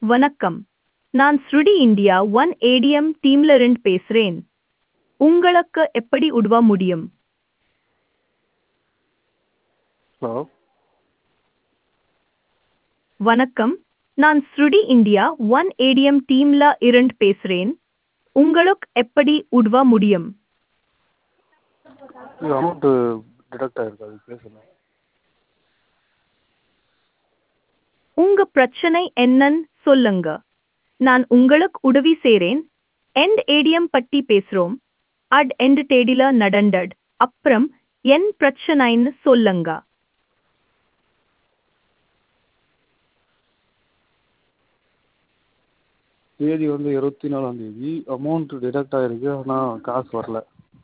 வணக்கம் நான் ஸ்ருடி இந்தியா ஒன் ஏடிஎம் டீம்ல இருந்து பேசுறேன் உங்களுக்கு எப்படி உதவ முடியும் ஹலோ வணக்கம் நான் ஸ்ருடி இந்தியா ஒன் ஏடிஎம் டீம்ல இருந்து பேசுறேன் உங்களுக்கு எப்படி உதவ முடியும் இது அமௌண்ட்டு டிடக்ட் ஆகிருக்கு அது பேசணும் உங்க பிரச்சனை என்னன்னு சொல்லுங்க நான் உங்களுக்கு உதவி செய்றேன் எண்ட் ஏடிஎம் பத்தி பேசுறோம் அட் எண்ட் தேதியில நடந்தது அப்புறம் என் பிரச்சனைன்னு சொல்லுங்க தேதி வந்து இருபத்தி நாலாம் தேதி அமௌண்ட் டிடக்ட் ஆகிருக்கு ஆனால் காசு வரல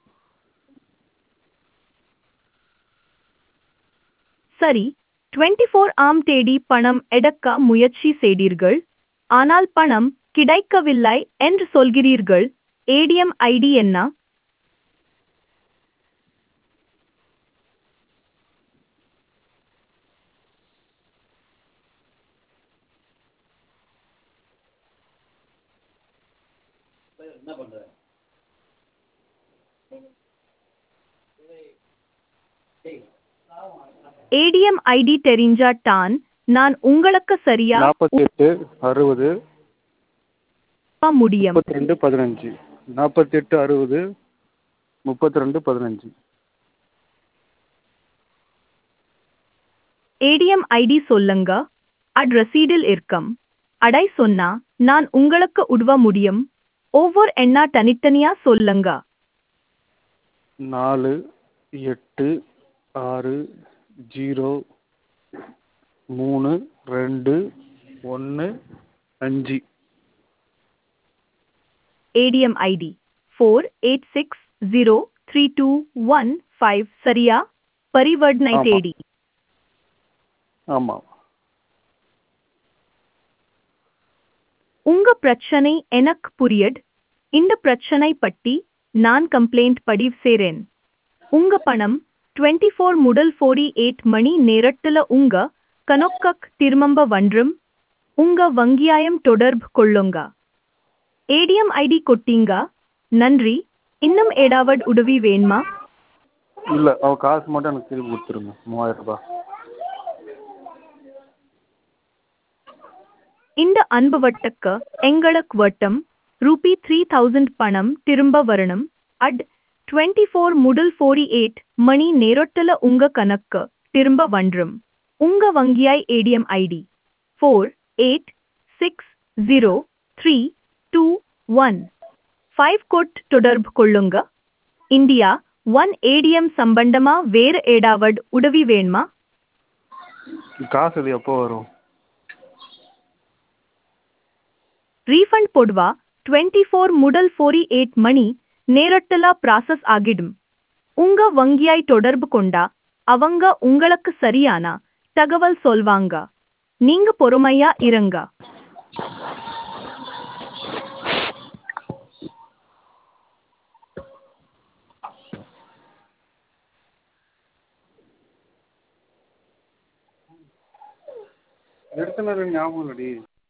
சரி டுவெண்ட்டி ஃபோர் ஆம் தேதி பணம் எடுக்க முயற்சி செய்தீர்கள் ஆனால் பணம் கிடைக்கவில்லை என்று சொல்கிறீர்கள் ஏடிஎம் ஐடி என்ன ஏடிஎம் ஐடி தெரிஞ்சாட்டான் நான் உங்களுக்கு சரியா நாற்பத்தி எட்டு அறுபது உதவ முடியும் முப்பத்தி ரெண்டு பதினஞ்சு நாற்பத்தெட்டு அறுபது முப்பத்தி ரெண்டு பதினஞ்சு ஏடிஎம் ஐடி சொல்லுங்க அட் ரசீடில் இருக்கும் அடை சொன்னா நான் உங்களுக்கு உதவ முடியும் ஒவ்வொரு எண்ணா தனித்தனியா சொல்லுங்க நாலு எட்டு ஆறு ஜீரோ மூணு ரெண்டு ஒன்று அஞ்சு ATM ID four eight six zero three two one five சரியா பரிவர்த்தனை ஆமா. தேடி ஆமாம் உங்க பிரச்சனை எனக்கு புரியட் இந்த பிரச்சனை பற்றி நான் கம்ப்ளைண்ட் பதிவு செய்றேன் உங்க பணம் டுவெண்ட்டி ஃபோர் முதல் ஃபோர்டி எயிட் மணி நேரத்துல உங்க கணக்கக் திரும்ப வன்றும் உங்க வங்கியாயம் தொடர்பு கொள்ளுங்க ஏடிஎம் ஐடி கொட்டீங்க நன்றி இன்னும் ஏதாவது உதவி வேணுமா இல்லை அவள் காசு மட்டும் எனக்கு திருப்பி கொடுத்துருங்க மூவாயிரம் ரூபாய் இந்த அனுபவத்துக்கு எங்களுக்கு வட்டம் ரூபி த்ரீ தௌசண்ட் பணம் திரும்ப வரணும் அட் டுவெண்ட்டி ஃபோர் முதல் ஃபோர்டி எயிட் மணி நேரத்துல உங்க கணக்கு திரும்ப வன்றும் உங்க வங்கியாய் ATM ID four eight six zero three two one five code தொடர்பு கொள்ளுங்க இந்தியா ஒன் ஏடிஎம் சம்பந்தமா வேறு ஏதாவது உதவி வேணுமா காசு இது எப்போ வரும் ரீஃபண்ட் பொதுவா டுவெண்ட்டி ஃபோர் முதல் ஃபோரி எயிட் மணி நேரத்துல ப்ராசஸ் ஆகிடும் உங்க வங்கியாய் தொடர்பு கொண்டா அவங்க உங்களுக்கு சரியான தகவல் சொல்வாங்க நீங்க பொறுமையா இருங்க எடுத்த நேரம் ஞாபகம் இல்லடி